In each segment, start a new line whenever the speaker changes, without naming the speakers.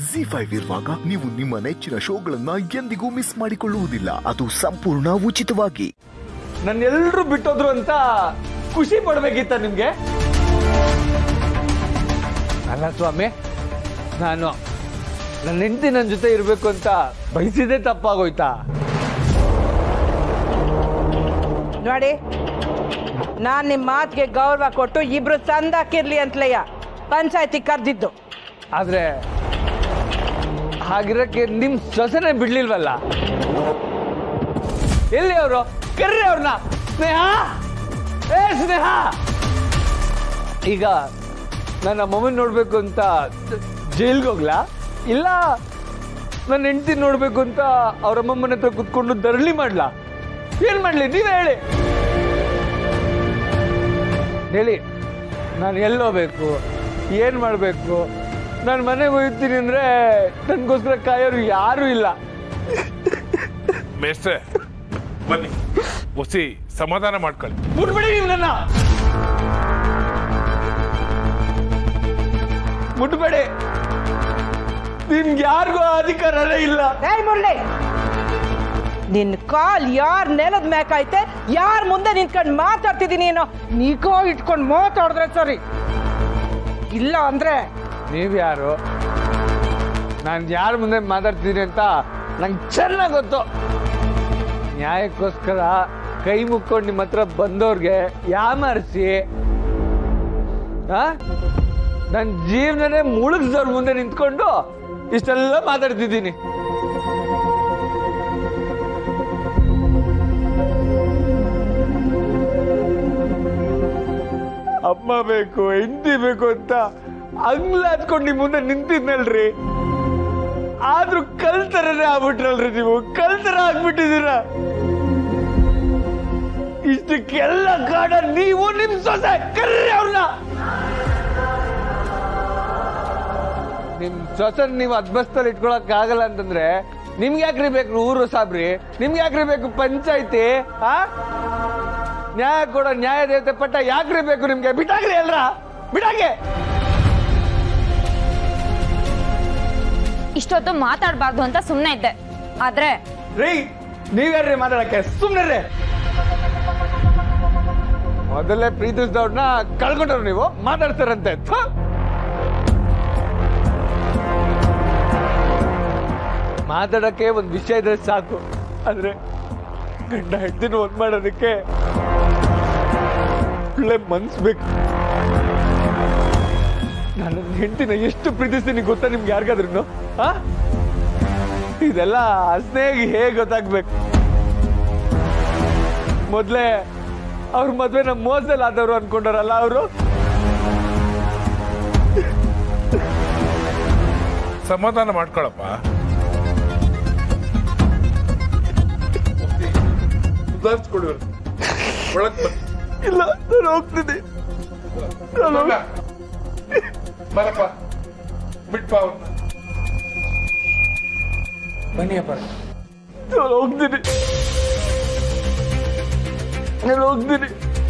G five ಇರುವಾಗ ನೀವು ನಿಮ್ಮ ನೆಚ್ಚಿನ ಶೋಗಳನ್ನ ಎಂದಿಗೂ ಮಿಸ್ ಮಾಡಿಕೊಳ್ಳುವುದಿಲ್ಲ ಅದು ಸಂಪೂರ್ಣ ಉಚಿತವಾಗಿ
ನನ್ನ ಎಲ್ರು ಬಿಟ್ಟೋದ್ರು ಅಂತ ಖುಷಿ ಪಡ್ಬೇಕಿತ್ತ ನಿಮ್ಗೆ ಅಲ್ಲ ಸ್ವಾಮಿ ನಾನು ನನ್ನ ಹೆಂಡತಿ ನನ್ನ ಜೊತೆ ಇರಬೇಕು ಅಂತ ಬಯಸಿದೇ ತಪ್ಪಾಗೋಯ್ತಾ
ನೋಡಿ ನಾನ್ ನಿಮ್ ಮಾತಿಗೆ ಗೌರವ ಕೊಟ್ಟು ಇಬ್ರು ಸಂದಾಕಿರ್ಲಿ ಅಂತಲಯ್ಯ ಪಂಚಾಯತಿ ಕರ್ದಿದ್ದು
ಆದ್ರೆ ಹಾಗಿರಕ್ಕೆ ನಿಮ್ ಸೊಸೆನೆ ಬಿಡ್ಲಿಲ್ವಲ್ಲ ಎಲ್ಲಿ ಅವರು ಕರ್ರಿ ಅವ್ರನ್ನ ಸ್ನೇಹ ಏ ಸ್ನೇಹ ಈಗ ನನ್ನ ಮೊಮ್ಮನ್ ನೋಡ್ಬೇಕು ಅಂತ ಜೈಲ್ಗೆ ಹೋಗ್ಲಾ ಇಲ್ಲ ನನ್ನ ಹೆಂಡತಿ ನೋಡ್ಬೇಕು ಅಂತ ಅವ್ರ ಅಮ್ಮಮ್ಮನ ಹತ್ರ ಕುತ್ಕೊಂಡು ದರಳಿ ಮಾಡ್ಲಾ ಏನ್ ಮಾಡ್ಲಿ ನೀವೇ ಹೇಳಿ ಹೇಳಿ ನಾನು ಎಲ್ಲೋಗ್ಬೇಕು ಏನ್ ಮಾಡ್ಬೇಕು ನಾನು ಮನೆಗೆ ಹೋಗ್ತೀನಿ ಅಂದ್ರೆ ನನ್ಗೋಸ್ಕರ ಕಾಯೋರು ಯಾರು ಇಲ್ಲ
ಮೇಷ್ಟ್ರೆ ಬನ್ನಿ ಒಸಿ ಸಮಾಧಾನ ಮಾಡ್ಕೊಳ್ಳಿ
ಮುಟ್ಬಿಡಿ ನೀವು ನನ್ನ ಮುಟ್ಬೇಡಿ ನಿಮ್ಗೆ ಯಾರಿಗೂ ಅಧಿಕಾರನೇ ಇಲ್ಲ
ಏಯ್ ಮುರಳಿ ನಿನ್ ಕಾಲ್ ಯಾರ್ ನೆಲದ ಮ್ಯಾಕೈತೆ ಯಾರ್ ಮುಂದೆ ನಿಂತ್ಕೊಂಡು ಮಾತಾಡ್ತಿದೀನಿ ಏನೋ ನಿಗೋ ಇಟ್ಕೊಂಡು ಮಾತಾಡಿದ್ರೆ ಸರಿ ಇಲ್ಲ ಅಂದ್ರೆ
ನೀವ್ ಯಾರು ನಾನು ಯಾರ ಮುಂದೆ ಮಾತಾಡ್ತೀನಿ ಅಂತ ನಂಗೆ ಚೆನ್ನಾಗಿ ಗೊತ್ತು ನ್ಯಾಯಕ್ಕೋಸ್ಕರ ಕೈ ಮುಕ್ಕೊಂಡು ನಿಮ್ಮ ಹತ್ರ ಬಂದವ್ರಿಗೆ ಯಾಮರಿಸಿ ನನ್ನ ಜೀವನನೇ ಮುಳುಗ್ದವ್ರ ಮುಂದೆ ನಿಂತ್ಕೊಂಡು ಇಷ್ಟೆಲ್ಲ ಮಾತಾಡ್ತಿದ್ದೀನಿ ಅಮ್ಮ ಬೇಕು ಹೆಂಡತಿ ಬೇಕು ಅಂತ ಅಂಗ್ಲ ಹತ್ಕೊಂಡು ನಿಮ್ ಮುಂದೆ ನಿಂತಿದ್ನಲ್ರಿ ಆದ್ರೂ ಕಲ್ತರನೇ ಆಗ್ಬಿಟ್ರಲ್ರಿ ನೀವು ಕಲ್ತರ ಆಗ್ಬಿಟ್ಟಿದ್ದೀರ ಇಷ್ಟಕ್ಕೆಲ್ಲ ಕಾಡ ನೀವು ನಿಮ್ ಸೊಸೆ ಕರ್ರಿ ಅವ್ರನ್ನ ನಿಮ್ ಸೊಸನ್ ನೀವು ಅದ್ಬಸ್ತಲ್ಲಿ ಇಟ್ಕೊಳಕ್ ಆಗಲ್ಲ ಅಂತಂದ್ರೆ ನಿಮ್ಗೆ ಯಾಕ್ರಿ ಬೇಕು ಊರು ಸಾಬ್ರಿ ನಿಮ್ಗೆ ಯಾಕ್ರಿ ಬೇಕು ಪಂಚಾಯ್ತಿ ಆ ನ್ಯಾಯ ಕೊಡೋ ನ್ಯಾಯ ದೇವತೆ ಪಟ್ಟ ಯಾಕ್ರಿ ಬೇಕು ನಿಮ್ಗೆ ಬಿಟ್ಟಾಗ್ರಿ ಅಲ್ರ ಬಿಟ್ಟಾಗೆ
ಇಷ್ಟೊತ್ತು ಮಾತಾಡಬಾರ್ದು ಅಂತ ಸುಮ್ಮನೆ ಇದ್ದೆ ಆದ್ರೆ
ರೀ ನೀವ್ಯಾರ್ರಿ ಮಾತಾಡಕ್ಕೆ ಸುಮ್ನೆ ರೀ ಮೊದಲೇ ಪ್ರೀತಿಸಿದವ್ರನ್ನ ಕಳ್ಕೊಂಡ್ರು ನೀವು ಮಾತಾಡ್ತಾರಂತೆ ಥು. ಮಾತಾಡಕ್ಕೆ ಒಂದ್ ವಿಷಯ ಇದ್ರೆ ಸಾಕು ಆದ್ರೆ ಗಂಡ ಹೆಂಡತಿನ ಒಂದ್ ಮಾಡೋದಕ್ಕೆ ಒಳ್ಳೆ ಮನ್ಸ್ ಬೇಕು ನಾನು ನನ್ನ ಹೆಂಡತಿನ ಎಷ್ಟು ಪ್ರೀತಿಸ್ತೀನಿ ಗೊತ್ತಾ ನಿಮ್ಗೆ ಯಾರಿಗಾದ್ರೂ ಆ ಇದೆಲ್ಲ ಸ್ನೇಹಿಗೆ ಹೇಗೆ ಗೊತ್ತಾಗ್ಬೇಕು ಮೊದ್ಲೇ ಅವ್ರ ಮದ್ವೆ ನಮ್ಮ ಮೋಸದಲ್ಲಿ ಆದವರು ಅನ್ಕೊಂಡಾರಲ್ಲ ಅವರು
ಸಮಾಧಾನ ಮಾಡ್ಕೊಳಪ್ಪ ಸುಧಾರಿಸ್ಕೊಡಿ ಇವ್ರನ್ನ. ಒಳಗ್ ಬನ್ನಿ.
ಇಲ್ಲ ನಾನು ಹೋಗ್ತೀನಿ ನಾನು
ಬರಲ್ಲ. ಬರಪ್ಪ ಬಿಟ್ಪ ಅವ್ರನ್ನ ಬನ್ನಿಯಪ್ಪ
ನಾನು ಹೋಗ್ತೀನಿ ನಾನು ಹೋಗ್ತೀನಿ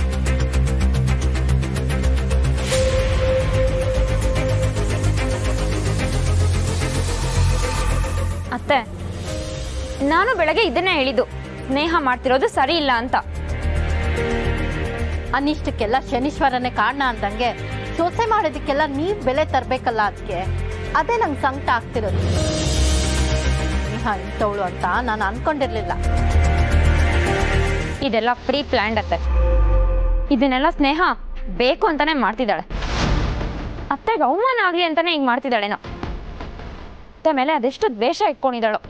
ಅತ್ತೆ ನಾನು ಬೆಳಗ್ಗೆ ಇದನ್ನೇ ಹೇಳಿದ್ದು ಸ್ನೇಹ ಮಾಡ್ತಿರೋದು ಸರಿ ಇಲ್ಲ ಅಂತ
ಅನಿಷ್ಟಕ್ಕೆಲ್ಲ ಶನೀಶ್ವರನೇ ಕಾರಣ ಅಂದಂಗೆ ಸೊಸೆ ಮಾಡೋದಕ್ಕೆಲ್ಲ ನೀವ್ ಬೆಲೆ ತರ್ಬೇಕಲ್ಲ ಅದಕ್ಕೆ ಅದೇ ನಂಗೆ ಸಂಕಟ ಆಗ್ತಿರೋದು ಸ್ನೇಹ ಇಂಥವಳು ಅಂತ ನಾನು ಅನ್ಕೊಂಡಿರ್ಲಿಲ್ಲ
ಇದೆಲ್ಲ ಪ್ರೀ ಪ್ಲ್ಯಾಂಡ್ ಅತ್ತೆ ಇದನ್ನೆಲ್ಲ ಸ್ನೇಹ ಬೇಕು ಅಂತಾನೆ ಮಾಡ್ತಿದ್ದಾಳೆ ಅತ್ತೆಗೆ ಅವಮಾನ ಆಗ್ಲಿ ಅಂತಾನೆ ಹಿಂಗ್ ಮಾಡ್ತಿದ್ದಾಳೇನೋ ಅತ್ತೆ ಮೇಲೆ ಅದೆಷ್ಟು ದ್ವೇಷ ಇಟ್ಕೊಂಡಿದ್ದಾಳು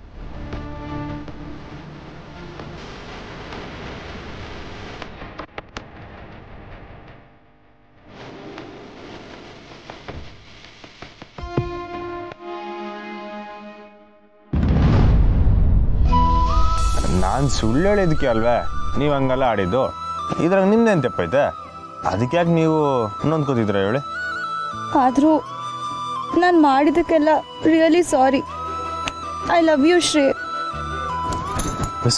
ನಾನು ಸುಳ್ಳು ಹೇಳಿದಕ್ಕೆ ಅಲ್ವೇ ನೀವು ಹಂಗೆಲ್ಲ ಆಡಿದ್ದು ಇದ್ರಾಗ ನಿಮ್ದೇನು ತೆಪ್ಪೈತೆ ಅದಕ್ಕೆ ಯಾಕೆ ನೀವು ನೊಂದ್ಕೋತಿದ್ರ ಹೇಳಿ
ಆದರೂ ನಾನು ಮಾಡಿದ್ದಕ್ಕೆಲ್ಲ really sorry I love you ಶ್ರೇ
ಹೊಸ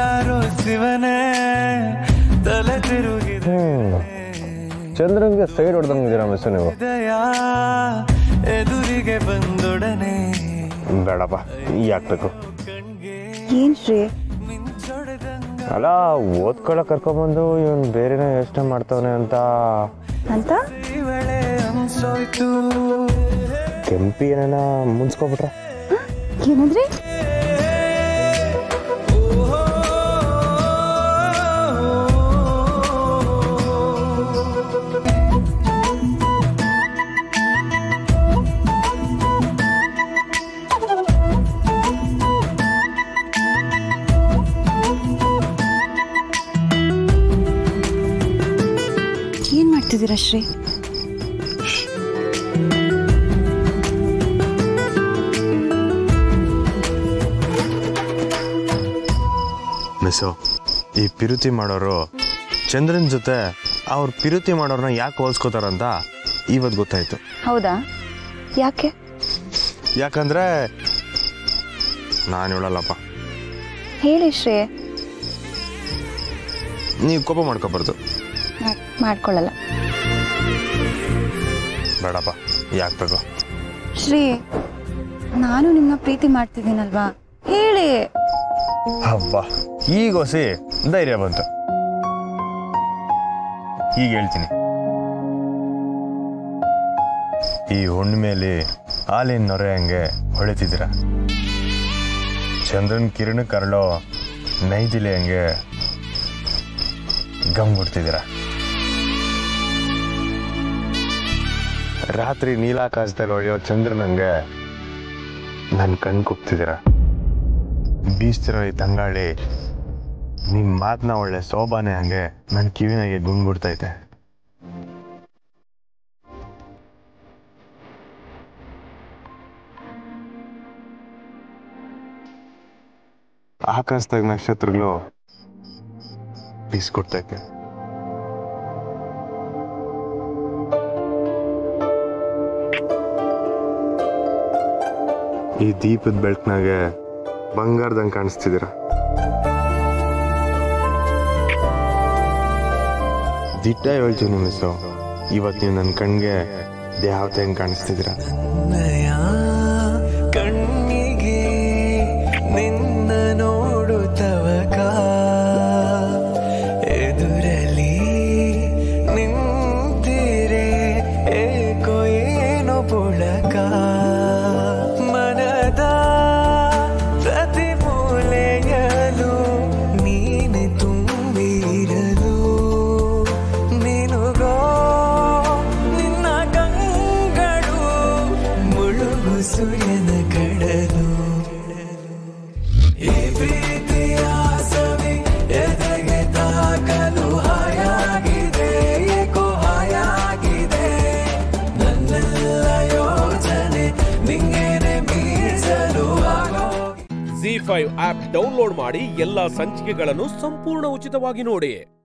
ಯಾರೋ ಶಿವನೇ ತಲೆ ತಿರುಗಿದೆ
ಚಂದ್ರನ್ಗೆ ಸೈಡ್ ಹೊಡೆದಂಗಿದ್ದೀರಾ ಮಿಸ್ ನೀವು
ಹೃದಯ ಎದುರಿಗೆ ಬಂದೊಡನೆ
ಬೇಡಪ್ಪ ಯಾಕಬೇಕು
ಏನ್ ಶ್ರೀ
ಅಲ್ಲ ಓದ್ಕೊಳಕ್ ಕರ್ಕೊಂಬಂದು ಇವನು ಬೇರೆನೇ ಯೋಚನೆ ಮಾಡ್ತಾವನೆ ಅಂತ
ಅಂತ
ಈ ವೇಳೆ ಅನ್ಸೋಯ್ತು
ಕೆಂಪಿ ಏನೇನ ಮುನ್ಸ್ಕೊಬಿಟ್ರೆ
ಏನಂದ್ರಿ ಏನ್ ಮಾಡ್ತಿದ್ದೀರಾ ಶ್ರೀ
ಮಿಸ್ಸು ಈ ಪಿರುತಿ ಮಾಡೋರು ಚಂದ್ರನ್ ಜೊತೆ ಅವ್ರು ಪಿರುತಿ ಮಾಡೋರ್ನ ಯಾಕೆ ಹೋಲ್ಸ್ಕೋತಾರಂತ ಇವತ್ತು ಗೊತ್ತಾಯ್ತು
ಹೌದಾ ಯಾಕೆ
ಯಾಕಂದ್ರೆ ನಾನು ಹೇಳಲ್ಲಪ್ಪ
ಹೇಳಿ ಶ್ರೀ
ನೀವು ಕೋಪ ಮಾಡ್ಕೋಬಾರ್ದು
ಮಾಡ್- ಮಾಡ್ಕೊಳ್ಳಲ್ಲ
ಬೇಡಪ್ಪ ಯಾಕೆ ಬೇಕು
ಶ್ರೀ ನಾನು ನಿಮ್ಮನ್ನ ಪ್ರೀತಿ ಮಾಡ್ತಿದ್ದೀನಲ್ವಾ ಹೇಳಿ
ಹಬ್ಬ ಈಗ ಹೊಸಿ ಧೈರ್ಯ ಬಂತು ಈಗ ಹೇಳ್ತೀನಿ ಈ ಹುಣ್ಣಿಮೆಯಲ್ಲಿ ಹಾಲಿನ ನೊರೆ ಹಂಗೆ ಹೊಳಿತಿದ್ದೀರ ಚಂದ್ರನ್ ಕಿರಣ ಕರಳೋ ನೈದಿಲೆ ಹಂಗೆ ಗಮ್ ಬಿಡ್ತಿದ್ದೀರ ರಾತ್ರಿ ನೀಲಾಕಾಶದಲ್ಲಿ ಹೊಳೆಯೋ ಚಂದ್ರನಂಗೆ ನನ್ನ ಕಣ್ ಕುಗ್ತಿದ್ದೀರ ಬೀಸ್ತಿರೋ ಈ ತಂಗಾಳಿ ನಿಮ್ ಮಾತನ್ನ ಒಳ್ಳೆ ಸೋಬಾನೆ ಹಂಗೆ ನನ್ನ ಕಿವಿನಾಗೆ ಗುಂಗ್ಬಿಡ್ತೈತೆ ಆಕಾಶದಾಗ ನಕ್ಷತ್ರಗಳು ಬೀಸ್ಕೊಡ್ತೈತೆ ಈ ದೀಪದ ಬೆಳಕಿನಾಗೆ ಬಂಗಾರದಂಗೆ ಕಾಣಿಸ್ತಿದ್ದೀರ ದಿಟ್ಟ ಹೇಳ್ತೀನಿ ಮಿಸ್ಸು ಇವತ್ತು ನೀವು ನನ್ನ ಕಣ್ಗೆ ದೇವತೆ ಹೆಂಗೆ ಕಾಣಿಸ್ತಿದ್ದೀರ
ನಯ ಕಣ್ಣಿಗೆ ನಿನ್ನ ನೋಡುತ್ತವಕ ಎದುರಲಿ ನಿಂತಿರೆ ಏಕೋ ಏನೋ ಪುಳಕ ಮನದ ಪ್ರತಿ ಮೂಲೆಯಲು ನೀನೆ ತುಂಬಿರಲು ನಿನುಗೋ ನಿನ್ನ ಕಂಗಳು ಮುಳುಗು ಸೂರ್ಯನ ಕಡಲು ಈ ಪ್ರೀತಿಯ ಸವಿ ಎದೆಗೆ ತಾಕಲು ಹಾಯಾಗಿದೆ ಏಕೋ ಹಾಯಾಗಿದೆ ನನ್ನೆಲ್ಲ ಯೋಚನೆ ನಿಂಗೇನೆ ಮೀಸಲು ಆಗೋ
ಜಿ ಫೈವ್ ಆಪ್ ಡೌನ್ಲೋಡ್ ಮಾಡಿ ಎಲ್ಲಾ ಸಂಚಿಕೆಗಳನ್ನು ಸಂಪೂರ್ಣ ಉಚಿತವಾಗಿ ನೋಡಿ